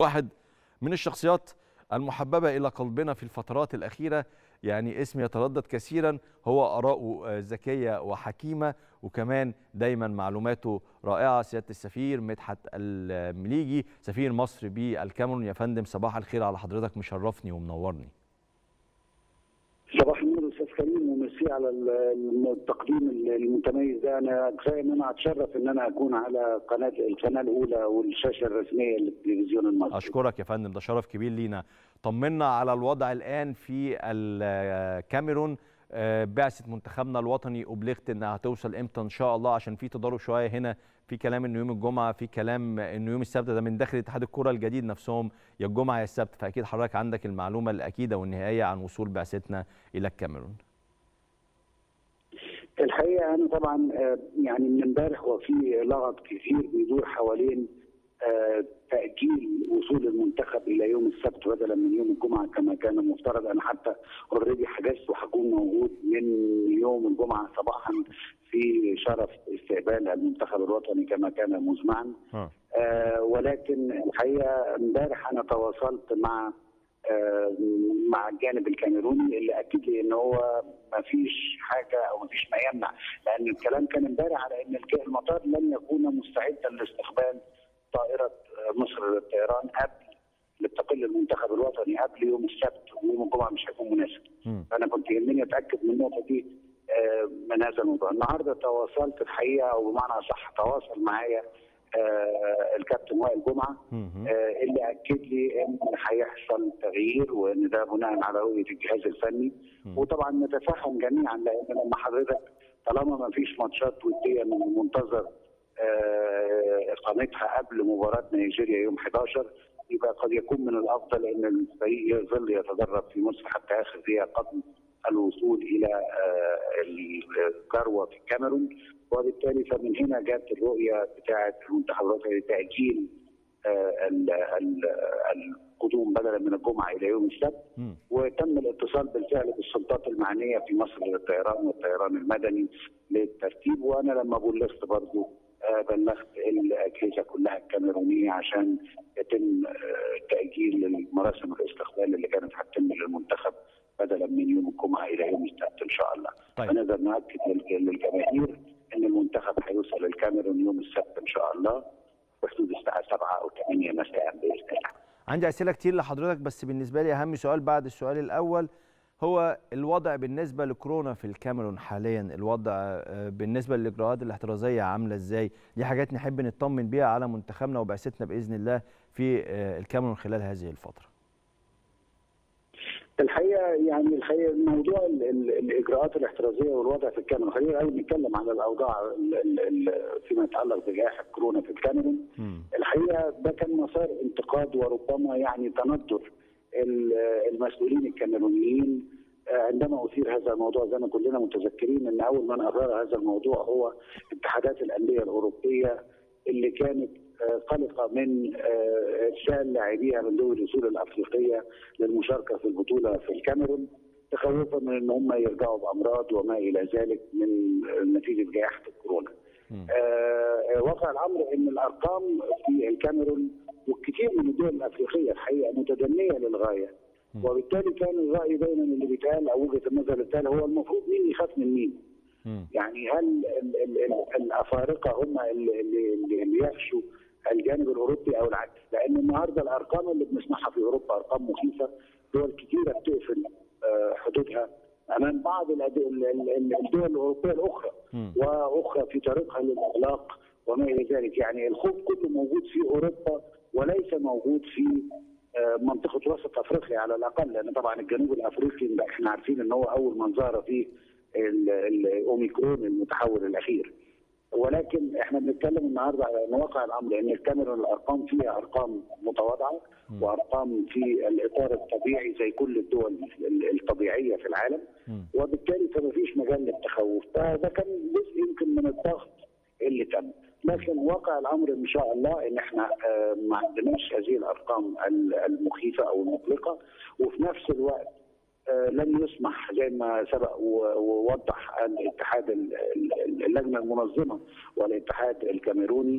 واحد من الشخصيات المحببة إلى قلبنا في الفترات الأخيرة يعني اسم يتردد كثيرا هو آراءه ذكية وحكيمة وكمان دايما معلوماته رائعة سيادة السفير مدحت المليجي سفير مصر بالكاميرون يا فندم صباح الخير على حضرتك مشرفني ومنورني صباح النور استاذ كريم وميرسي على التقديم المتميز ده انا كفايه ان انا اتشرف ان انا اكون على قناه القناه الاولى والشاشه الرسميه للتلفزيون المصري اشكرك يا فندم ده شرف كبير لينا طمنا على الوضع الان في الكاميرون بعثه منتخبنا الوطني ابلغت انها هتوصل امتى ان شاء الله عشان في تضارب شويه هنا في كلام انه يوم الجمعه في كلام انه يوم السبت ده من داخل اتحاد الكره الجديد نفسهم يا الجمعه يا السبت فاكيد حضرتك عندك المعلومه الاكيده والنهائيه عن وصول بعثتنا الى الكاميرون الحقيقه انا طبعا يعني من امبارح وفي لغط كثير بيدور حوالين تاجيل وصول المنتخب الى يوم السبت بدلا من يوم الجمعه كما كان مفترض انا حتى اوريدي حجزت وهكون موجود من يوم الجمعه صباحا في شرف استقبال المنتخب الوطني كما كان مزمعا آه ولكن الحقيقه امبارح انا تواصلت مع آه مع الجانب الكاميروني اللي اكد لي ان هو ما فيش حاجه او ما فيش ما يمنع لان الكلام كان امبارح على ان المطار لن يكون مستعدا لاستقبال طائره مصر للطيران قبل لتقل المنتخب الوطني قبل يوم السبت ويوم الجمعه مش هيكون مناسب. فانا كنت يهمني اتاكد من النقطه دي من هذا الموضوع. النهارده تواصلت الحقيقه او بمعنى صح تواصل معايا الكابتن وائل جمعه اللي اكد لي ان هيحصل تغيير وان ده بناء على رؤيه الجهاز الفني وطبعا نتفهم جميعا لان لما حضرتك طالما ما فيش ماتشات وديه من المنتظر اقامتها قبل مباراه نيجيريا يوم 11 يبقى قد يكون من الافضل ان الفريق يظل يتدرب في مصر حتى اخر دقيقه قبل الوصول الى الجروه في الكاميرون وبالتالي فمن هنا جت الرؤيه بتاعه المنتخب الوطني لتاجيل القدوم بدلا من الجمعه الى يوم السبت وتم الاتصال بالفعل بالسلطات المعنيه في مصر للطيران والطيران المدني للترتيب وانا لما بلغت برضه بلغت الاجهزه كلها الكاميرونيه عشان يتم تاجيل مراسم الاستقبال اللي كانت هتتم للمنتخب بدلا من يوم الجمعه الى يوم السبت ان شاء الله. طيب. فنقدر ناكد للجماهير ان المنتخب هيوصل الكاميرون يوم السبت ان شاء الله بحدود الساعه 7 او 8 مساء باذن الله. عندي اسئله كتير لحضرتك بس بالنسبه لي اهم سؤال بعد السؤال الاول هو الوضع بالنسبة لكورونا في الكاميرون حاليا الوضع بالنسبة للإجراءات الاحترازية عاملة ازاي دي حاجات نحب نطمن بيها على منتخبنا وبعثتنا بإذن الله في الكاميرون خلال هذه الفترة الحقيقه يعني الحقيقه موضوع ال ال الاجراءات الاحترازيه والوضع في الكاميرون خلينا الاول نتكلم على الاوضاع ال ال فيما يتعلق بجائحه كورونا في الكاميرون الحقيقه ده كان مسار انتقاد وربما يعني تندر المسؤولين الكاميرونيين عندما اثير هذا الموضوع زي ما كلنا متذكرين ان اول من اثار هذا الموضوع هو اتحادات الانديه الاوروبيه اللي كانت قلقه من ارسال لاعبيها من دول الاصول الافريقيه للمشاركه في البطوله في الكاميرون تخوفا من ان هم يرجعوا بامراض وما الى ذلك من نتيجه جائحه الكورونا. آه واقع الامر ان الارقام في الكاميرون والكثير من الدول الافريقيه الحقيقه متدنيه للغايه وبالتالي كان الراي دايما اللي بيتقال او وجهه النظر اللي بتقال هو المفروض مين يخاف من مين؟ يعني هل ال ال ال الافارقه هم اللي, اللي, اللي يخشوا الجانب الاوروبي او العكس؟ لان النهارده الارقام اللي بنسمعها في اوروبا ارقام مخيفه دول كثيره بتقفل حدودها امام بعض الدول الاوروبيه الاخرى واخرى في طريقها للاغلاق وما الى ذلك يعني الخوف كله موجود في اوروبا وليس موجود في منطقه وسط افريقيا على الاقل لان طبعا الجنوب الافريقي احنا عارفين ان هو اول من ظهر فيه الاوميكرون المتحول الاخير ولكن احنا بنتكلم النهارده على ان واقع الامر ان الكاميرون الارقام فيها ارقام متواضعه وارقام في الاطار الطبيعي زي كل الدول الطبيعيه في العالم وبالتالي فما فيش مجال للتخوف فده كان جزء يمكن من الضغط اللي تم لكن واقع الامر ان شاء الله ان احنا ما عندناش هذه الارقام المخيفه او المقلقه وفي نفس الوقت لن يسمح زي ما سبق ووضح الاتحاد اللجنه المنظمه والاتحاد الكاميروني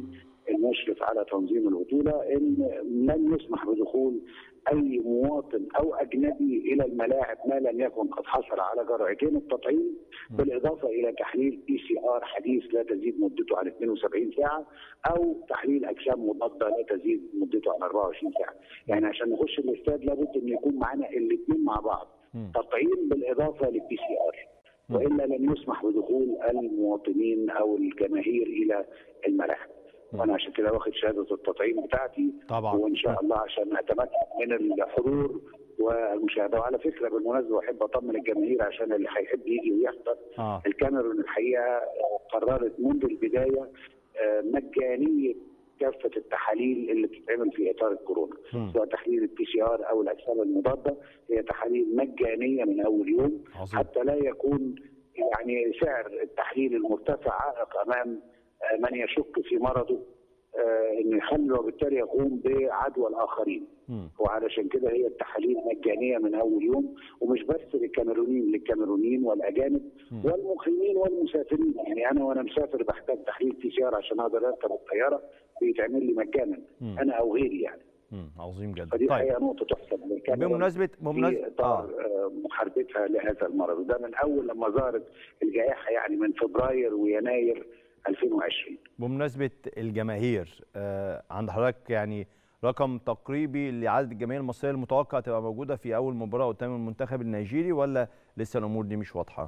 المشرف على تنظيم البطوله ان لن يسمح بدخول اي مواطن او اجنبي الى الملاعب ما لم يكن قد حصل على جرعتين التطعيم بالاضافه الى تحليل بي سي ار حديث لا تزيد مدته عن 72 ساعه او تحليل اجسام مضاده لا تزيد مدته عن 24 ساعه، يعني عشان نخش الاستاد لابد ان يكون معانا الاثنين مع بعض تطعيم بالاضافه للبي سي ار والا لن يسمح بدخول المواطنين او الجماهير الى الملاعب. وانا عشان كده واخد شهاده التطعيم بتاعتي طبعا وان شاء الله عشان اتمكن من الحضور والمشاهده وعلى فكره بالمناسبه احب اطمن الجماهير عشان اللي هيحب يجي ويحضر آه. الكاميرون الحقيقه قررت منذ البدايه مجانيه كافه التحاليل اللي بتتعمل في اطار الكورونا سواء تحليل البي سي ار او الاجسام المضاده هي تحاليل مجانيه من اول يوم عظيم. حتى لا يكون يعني سعر التحليل المرتفع عائق امام من يشك في مرضه انه يحمل وبالتالي يقوم بعدوى الاخرين وعلشان كده هي التحاليل مجانيه من اول يوم ومش بس للكاميرونيين للكاميرونيين والاجانب والمقيمين والمسافرين يعني انا وانا مسافر بحتاج تحليل بي سي ار عشان اقدر اركب الطياره بيتعمل لي مجانا انا او غيري يعني مم. عظيم جدا فدي طيب الحقيقه نقطه تحسب للكاميرون بمناسبه في بمناسبه اطار آه. محاربتها لهذا المرض وده من اول لما ظهرت الجائحه يعني من فبراير ويناير 2020 بمناسبه الجماهير آه عند حضرتك يعني رقم تقريبي لعدد الجماهير المصريه المتوقع تبقى موجوده في اول مباراه قدام المنتخب النيجيري ولا لسه الامور دي مش واضحه؟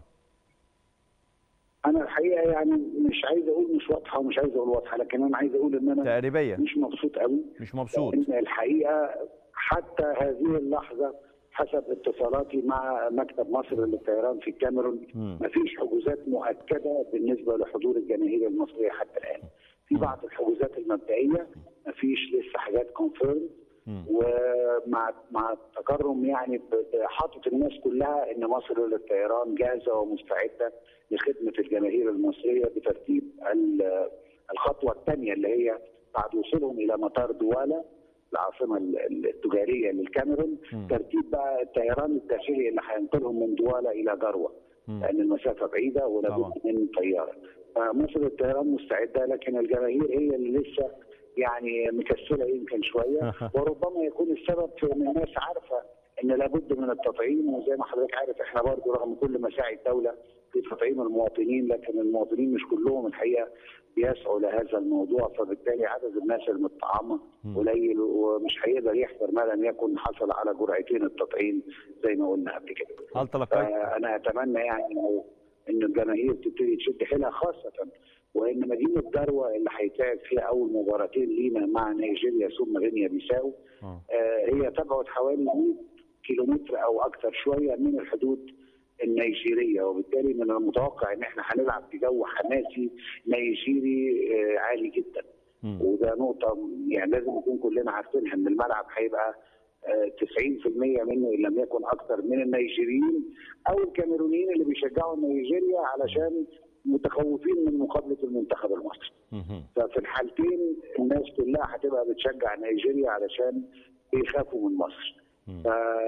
انا الحقيقه يعني مش عايز اقول مش واضحه ومش عايز اقول واضحه لكن انا عايز اقول ان انا تقريبيا مش مبسوط قوي مش مبسوط ان الحقيقه حتى هذه اللحظه حسب اتصالاتي مع مكتب مصر للطيران في الكاميرون مم. مفيش حجوزات مؤكده بالنسبه لحضور الجماهير المصريه حتى الان في بعض الحجوزات المبدئيه مفيش لسه حاجات كونفيرم مم. ومع مع التكرم يعني ب- ب- حاطط الناس كلها ان مصر للطيران جاهزه ومستعده لخدمه الجماهير المصريه بترتيب ال- الخطوه الثانيه اللي هي بعد وصولهم الى مطار دوالا العاصمه ال- ال- التجاريه للكاميرون مم. ترتيب بقى الطيران الداخلي اللي هينقلهم من دوالا الى جروه مم. لان المسافه بعيده طبعا. ولابد من طياره فمصر للطيران مستعده لكن الجماهير هي اللي لسه يعني مكسله يمكن شويه وربما يكون السبب في ان الناس عارفه ان لابد من التطعيم وزي ما حضرتك عارف احنا برضه رغم كل مساعي الدوله في تطعيم المواطنين لكن المواطنين مش كلهم الحقيقه بيسعوا لهذا الموضوع فبالتالي عدد الناس المتطعمه قليل ومش هيقدر يحضر ما لم يكن حصل على جرعتين التطعيم زي ما قلنا قبل كده. هل تلقيت فانا اتمنى يعني انه ان الجماهير تبتدي تشد حيلها خاصه وان مدينه دروه اللي هيتلعب فيها اول مباراتين لينا مع نيجيريا ثم غينيا بيساو آه. آه هي تبعد حوالي 100 كيلومتر او اكثر شويه من الحدود النيجيريه وبالتالي من المتوقع ان احنا هنلعب في جو حماسي نيجيري آه عالي جدا مم. وده نقطه يعني لازم نكون كلنا عارفينها ان الملعب هيبقى آه، 90% منه ان لم يكن اكثر من النيجيريين او الكاميرونيين اللي بيشجعوا نيجيريا علشان متخوفين من مقابله المنتخب المصري. مهم. ففي الحالتين الناس كلها هتبقى بتشجع نيجيريا علشان بيخافوا من مصر. مم.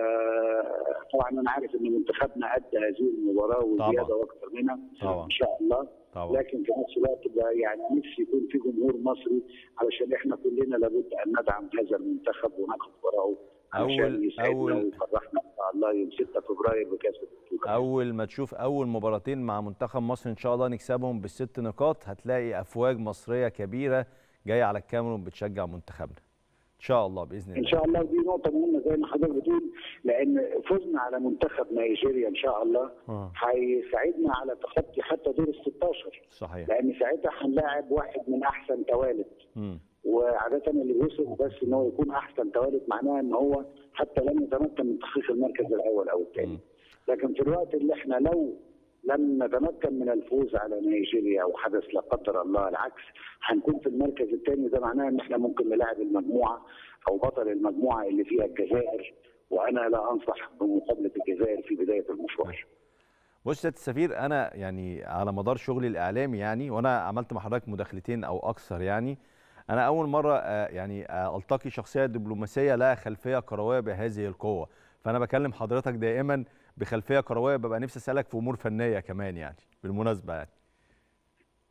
طبعا انا عارف ان منتخبنا ادى هذه المباراه وزياده واكثر منها طبعا. ان شاء الله طبعا لكن في نفس الوقت بقى يعني نفسي يكون في جمهور مصري علشان احنا كلنا لابد ان ندعم هذا المنتخب وناخد ورقه علشان أول- يسعدنا أول- ويفرحنا ان شاء الله يوم 6 فبراير بكاس البطوله. اول ما تشوف اول مباراتين مع منتخب مصر ان شاء الله نكسبهم بالست نقاط هتلاقي افواج مصريه كبيره جايه على الكاميرون بتشجع منتخبنا ان شاء الله باذن ان الله شاء الله دي نقطه مهمه زي ما حضرتك بتقول لان فوزنا على منتخب نيجيريا ان شاء الله آه. هيساعدنا على تخطي حتى دور ال 16 صحيح لان ساعتها هنلاعب واحد من احسن توالد مم. وعاده اللي بيوصف بس ان هو يكون احسن توالد معناها ان هو حتى لم يتمكن من تحقيق المركز الاول او الثاني مم. لكن في الوقت اللي احنا لو لم نتمكن من الفوز على نيجيريا او حدث لا قدر الله العكس هنكون في المركز الثاني ده معناه ان احنا ممكن نلاعب المجموعه او بطل المجموعه اللي فيها الجزائر وانا لا انصح بمقابله الجزائر في بدايه المشوار. بص يا السفير انا يعني على مدار شغلي الاعلامي يعني وانا عملت مع حضرتك مداخلتين او اكثر يعني انا اول مره آه، يعني آه، التقي شخصيه دبلوماسيه لها خلفيه كرويه بهذه القوه فانا بكلم حضرتك دائما بخلفيه كرويه ببقى نفسي اسالك في امور فنيه كمان يعني بالمناسبه يعني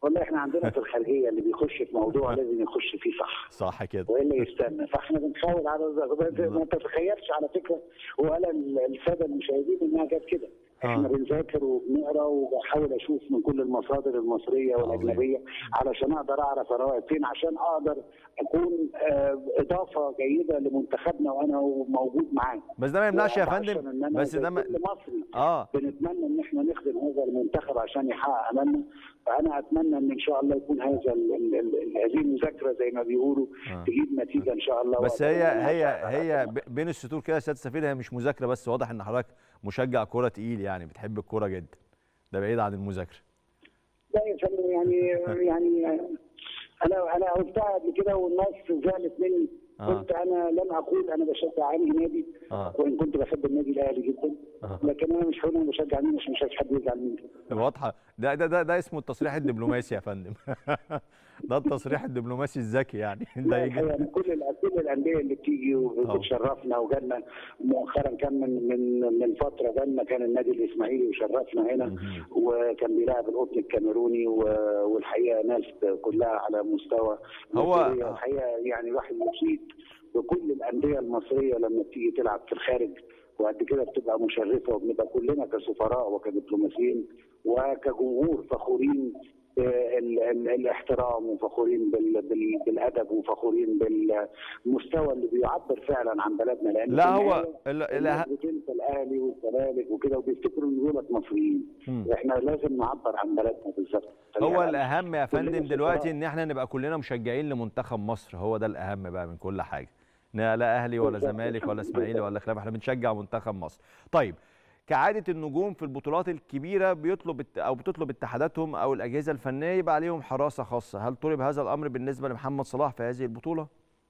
والله احنا عندنا في الخارجيه اللي بيخش في موضوع لازم يخش فيه صح صح كده والا يستنى فاحنا بنحاول على ما تتخيلش على فكره ولا الساده المشاهدين انها جت كده احنا بنذاكر وبنقرا وبحاول اشوف من كل المصادر المصريه والاجنبيه علشان اقدر اعرف انا واقف فين عشان اقدر اكون اضافه جيده لمنتخبنا وانا موجود معاه بس ده ما يمنعش يا فندم بس ده ما مصري اه بنتمنى ان احنا نخدم هذا المنتخب عشان يحقق املنا فانا اتمنى ان ان شاء الله يكون هذا هذه المذاكره زي ما بيقولوا آه. تجيب نتيجه ان شاء الله بس هي هي هي بين السطور كده يا سياده السفير هي مش مذاكره بس واضح ان حضرتك مشجع كوره تقيل يعني بتحب الكوره جدا ده بعيد عن المذاكره لا يا فندم يعني يعني انا انا قلتها قبل كده والناس زعلت مني آه. قلت انا لم اقول انا بشجع انهي نادي آه. وان كنت بحب النادي الاهلي جدا آه. لكن انا مش هقول انا بشجع مين عشان مش عايز حد يزعل مني واضحه ده ده ده, ده اسمه التصريح الدبلوماسي يا فندم ده التصريح الدبلوماسي الذكي يعني ده يجي يعني كل كل الانديه اللي بتيجي وبتشرفنا وجالنا مؤخرا كان من من من فتره جالنا كان النادي الاسماعيلي وشرفنا هنا وكان بيلاعب القطن الكاميروني والحقيقه ناس كلها على مستوى هو الحقيقه يعني الواحد مبسوط بكل الانديه المصريه لما بتيجي تلعب في الخارج وقد كده بتبقى مشرفه وبنبقى كلنا كسفراء وكدبلوماسيين وكجمهور فخورين بالاحترام وفخورين بالادب وفخورين بالمستوى اللي بيعبر فعلا عن بلدنا لان لا هو لا بتنسى الاهلي والزمالك وكده وبيفتكروا ان دولت مصريين احنا لازم نعبر عن بلدنا بالظبط هو الاهم يا فندم دلوقتي ان احنا نبقى كلنا مشجعين لمنتخب مصر هو ده الاهم بقى من كل حاجه لا اهلي ولا زمالك ولا اسماعيلي ولا خلاف احنا بنشجع منتخب مصر طيب كعاده النجوم في البطولات الكبيره بيطلب او بتطلب اتحاداتهم او الاجهزه الفنيه يبقى عليهم حراسه خاصه هل طلب هذا الامر بالنسبه لمحمد صلاح في هذه البطوله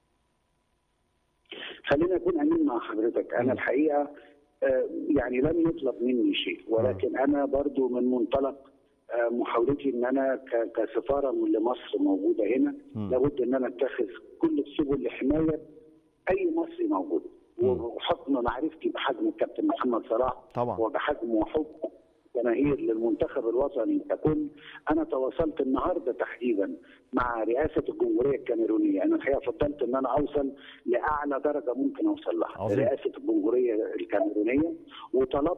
خلينا اكون امين مع حضرتك انا الحقيقه يعني لم يطلب مني شيء ولكن انا برضو من منطلق محاولتي ان انا كسفاره لمصر موجوده هنا لابد ان انا اتخذ كل السبل لحمايه اي مصري موجود وحكم معرفتي بحجم الكابتن محمد صلاح طبعا وبحجم وحب جماهير للمنتخب الوطني ككل انا تواصلت النهارده تحديدا مع رئاسه الجمهوريه الكاميرونيه انا الحقيقه فضلت ان انا اوصل لاعلى درجه ممكن اوصل لها عظيم. رئاسه الجمهوريه الكاميرونيه وطلبت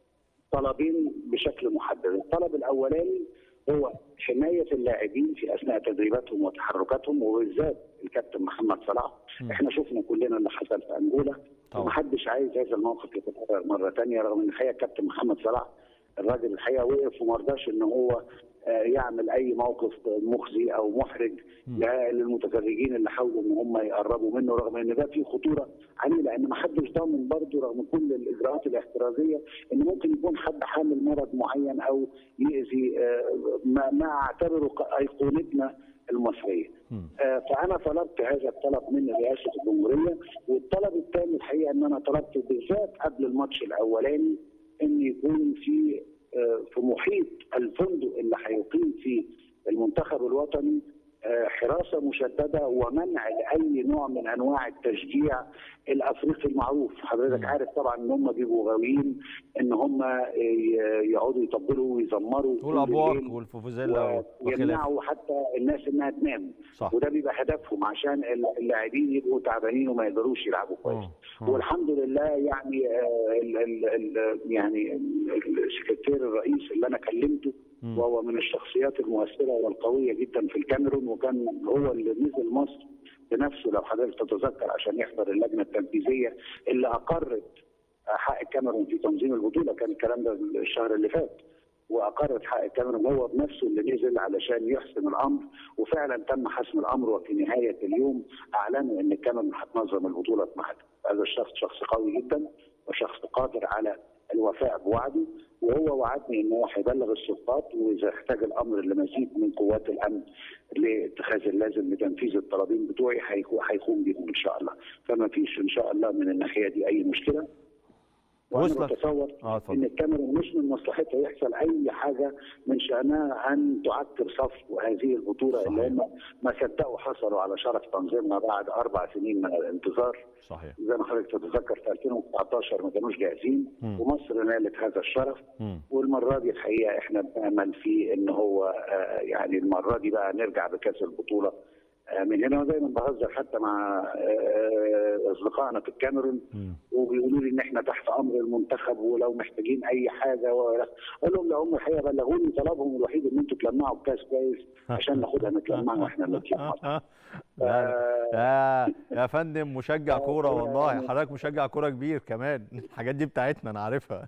طلبين بشكل محدد الطلب الاولاني هو حمايه اللاعبين في اثناء تدريباتهم وتحركاتهم وبالذات الكابتن محمد صلاح م. احنا شفنا كلنا اللي حصل في انجولا ومحدش عايز هذا الموقف يتكرر مره ثانيه رغم ان الحقيقه الكابتن محمد صلاح الراجل الحقيقه وقف وما رضاش ان هو يعمل اي موقف مخزي او محرج للمتفرجين اللي حاولوا ان هم يقربوا منه رغم ان ده فيه خطوره عليه لان ما حدش ضامن برضه رغم كل الاجراءات الاحترازيه ان ممكن يكون حد حامل مرض معين او يأذي ما, ما اعتبره ايقونتنا المصريه. آه فانا طلبت هذا الطلب من رئاسه الجمهوريه والطلب الثاني الحقيقه ان انا طلبت بالذات قبل الماتش الاولاني ان يكون في في محيط الفندق اللي هيقيم فيه المنتخب الوطني حراسه مشدده ومنع لاي نوع من انواع التشجيع الافريقي المعروف حضرتك عارف طبعا ان هم بيبقوا غاويين ان هم يقعدوا يطبلوا ويزمروا والابواق والفوفوزيلا ويمنعوا حتى الناس انها تنام صح. وده بيبقى هدفهم عشان اللاعبين يبقوا تعبانين وما يقدروش يلعبوا كويس والحمد لله يعني ال ال ال يعني السكرتير الرئيس اللي انا كلمته وهو من الشخصيات المؤثره والقويه جدا في الكاميرون وكان هو اللي نزل مصر بنفسه لو حضرتك تتذكر عشان يحضر اللجنه التنفيذيه اللي اقرت حق الكاميرون في تنظيم البطوله كان الكلام ده الشهر اللي فات واقرت حق الكاميرون هو بنفسه اللي نزل علشان يحسم الامر وفعلا تم حسم الامر وفي نهايه اليوم اعلنوا ان الكاميرون هتنظم البطوله بمحل هذا الشخص شخص قوي جدا وشخص قادر على الوفاء بوعده وهو وعدني ان هو هيبلغ السلطات واذا احتاج الامر لمزيد من قوات الامن لاتخاذ اللازم لتنفيذ الطلبين بتوعي هيقوم بهم ان شاء الله فما فيش ان شاء الله من الناحيه دي اي مشكله وانا وصلت. بتصور اه اتفضل ان الكاميرون مش من مصلحتها يحصل اي حاجه من شانها ان تعكر صفو هذه البطوله صحيح. اللي هم ما صدقوا حصلوا على شرف تنظيمها بعد اربع سنين من الانتظار صحيح زي ما حضرتك تتذكر في 2019 ما كانوش جاهزين مم. ومصر نالت هذا الشرف مم. والمره دي الحقيقه احنا بنامل في ان هو آه، يعني المره دي بقى نرجع بكاس البطوله آه، من هنا ودايما بهزر حتى مع آه، اصدقائنا في الكاميرون مم. وبيقولوا لي ان احنا تحت امر المنتخب ولو محتاجين اي حاجه و- اقول لهم لا هم الحقيقه بلغوني طلبهم الوحيد ان انتوا تلمعوا بكاس كويس عشان ناخدها نتلمع واحنا بنتلمع لا لا يا يا فندم مشجع كوره والله حضرتك مشجع كوره كبير كمان الحاجات دي بتاعتنا انا عارفها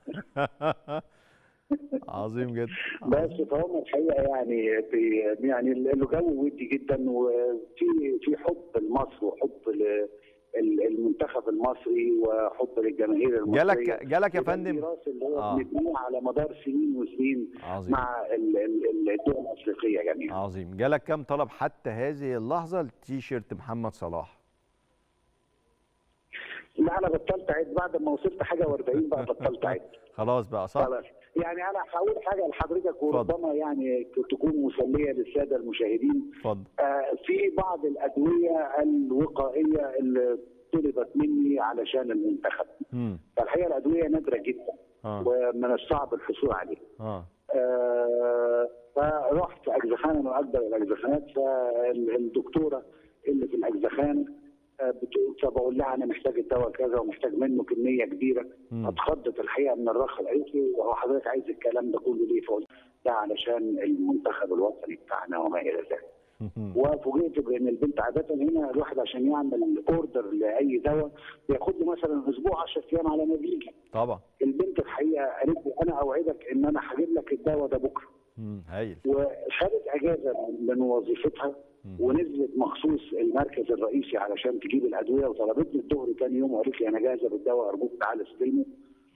عظيم جدا بس فهم الحقيقه يعني في يعني الجو ودي جدا وفي في حب لمصر وحب ل- ال- المنتخب المصري وحب للجماهير المصريه جالك جالك يا وده فندم الميراث اللي هو آه. بنبنيه على مدار سنين وسنين عظيم مع ال- ال- الدول الافريقيه جميعا عظيم جالك كام طلب حتى هذه اللحظه التيشيرت محمد صلاح لا انا بطلت عد بعد ما وصلت حاجه و40 بقى بطلت عد خلاص بقى صح خلاص يعني انا هقول حاجه لحضرتك وربما يعني تكون مسليه للساده المشاهدين اتفضل آه، في بعض الادويه الوقائيه اللي طلبت مني علشان المنتخب امم فالحقيقه الادويه نادره جدا اه ومن الصعب الحصول عليها اه آه، فرحت اجزخانه من اكبر الاجزخانات فالدكتوره اللي في الاجزخانه آه، بتقول فبقول لها انا محتاج الدواء كذا ومحتاج منه كميه كبيره مم. اتخضت الحقيقه من الرخ قالت لي هو حضرتك عايز الكلام ده كله ليه؟ فقلت ده علشان المنتخب الوطني بتاعنا وما الى ذلك. وفوجئت بان البنت عاده هنا الواحد عشان يعمل اوردر لاي دواء بياخد له مثلا اسبوع 10 ايام على ما بيجي. طبعا البنت الحقيقه قالت لي انا اوعدك ان انا هجيب لك الدواء ده بكره. امم هايل وخدت اجازه من وظيفتها ونزلت مخصوص المركز الرئيسي علشان تجيب الادويه وطلبتني الظهر تاني يوم وقالت لي انا جاهزه بالدواء ارجوك تعالى استلمه.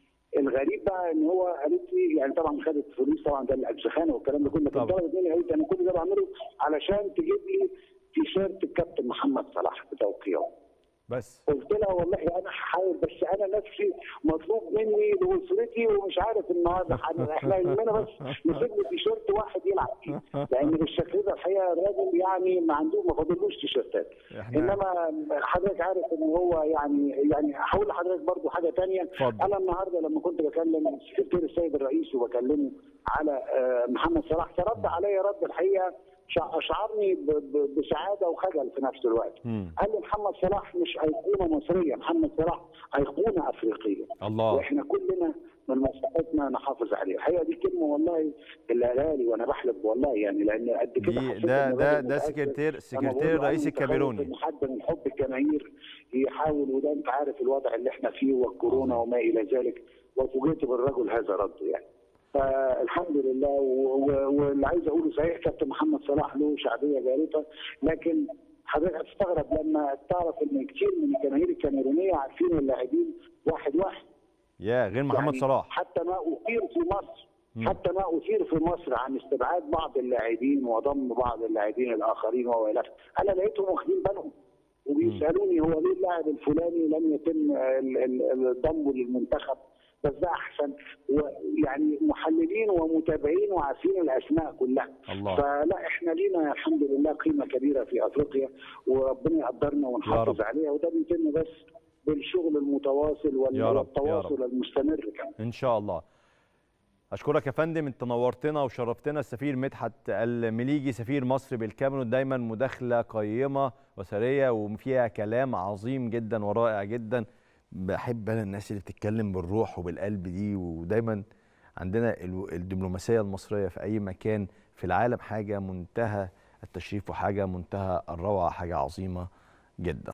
الغريب بقى ان هو قالت لي يعني طبعا خدت فلوس طبعا ده الاجزخانه والكلام ده كله لكن طبعا. طلبت مني قالت لي انا كل ده بعمله علشان تجيب لي تيشيرت الكابتن محمد صلاح بتوقيعه. بس قلت لها والله انا هحاول بس انا نفسي مطلوب مني لاسرتي ومش عارف النهارده هن- احنا يهمنا بس نسيب لي تيشيرت واحد يلعب فيه لان بالشكل ده الحقيقه الراجل يعني ما عنده ما فاضلوش تيشيرتات احنا انما حضرتك عارف ان هو يعني يعني هقول لحضرتك برضو حاجه تانية اتفضل. انا النهارده لما كنت بكلم سكرتير السيد الرئيس وبكلمه على آه، محمد صلاح فرد عليا رد الحقيقه شع- اشعرني ب- ب- بسعاده وخجل في نفس الوقت مم. قال لي محمد صلاح مش ايقونه مصريه محمد صلاح ايقونه افريقيه الله واحنا كلنا من مصلحتنا نحافظ عليه الحقيقه دي كلمه والله اللي قالها لي وانا بحلف والله يعني لان قد كده دي حسيت ده إن ده الراجل ده متأثر. سكرتير أنا سكرتير بقول له الرئيس أنا متخيل الكاميروني إن حد من حب الجماهير يحاول وده انت عارف الوضع اللي احنا فيه والكورونا وما الى ذلك وفوجئت بالرجل هذا رد يعني فالحمد لله و- و- واللي عايز اقوله صحيح كابتن محمد صلاح له شعبيه جارفه لكن حضرتك هتستغرب لما تعرف ان كتير من الجماهير الكاميرونيه عارفين اللاعبين واحد واحد يا غير محمد يعني صلاح حتى ما اثير في مصر مم. حتى ما اثير في مصر عن استبعاد بعض اللاعبين وضم بعض اللاعبين الاخرين والى آخره. انا لقيتهم واخدين بالهم وبيسالوني هو ليه اللاعب الفلاني لم يتم ال- ال- ال- ضمه للمنتخب بس ده احسن ويعني محللين ومتابعين وعارفين الاسماء كلها الله. فلا احنا لينا الحمد لله قيمه كبيره في افريقيا وربنا يقدرنا يا ونحافظ رب. عليها وده بيتم بس بالشغل المتواصل وال- يا رب، يا والتواصل المستمر كمان ان شاء الله اشكرك يا فندم انت نورتنا وشرفتنا السفير مدحت المليجي سفير مصر بالكاميرون دايما مداخله قيمه وسريه وفيها كلام عظيم جدا ورائع جدا بحب انا الناس اللي بتتكلم بالروح وبالقلب دي ودايما عندنا ال- الدبلوماسيه المصريه في اي مكان في العالم حاجه منتهى التشريف وحاجه منتهى الروعه حاجه عظيمه جدا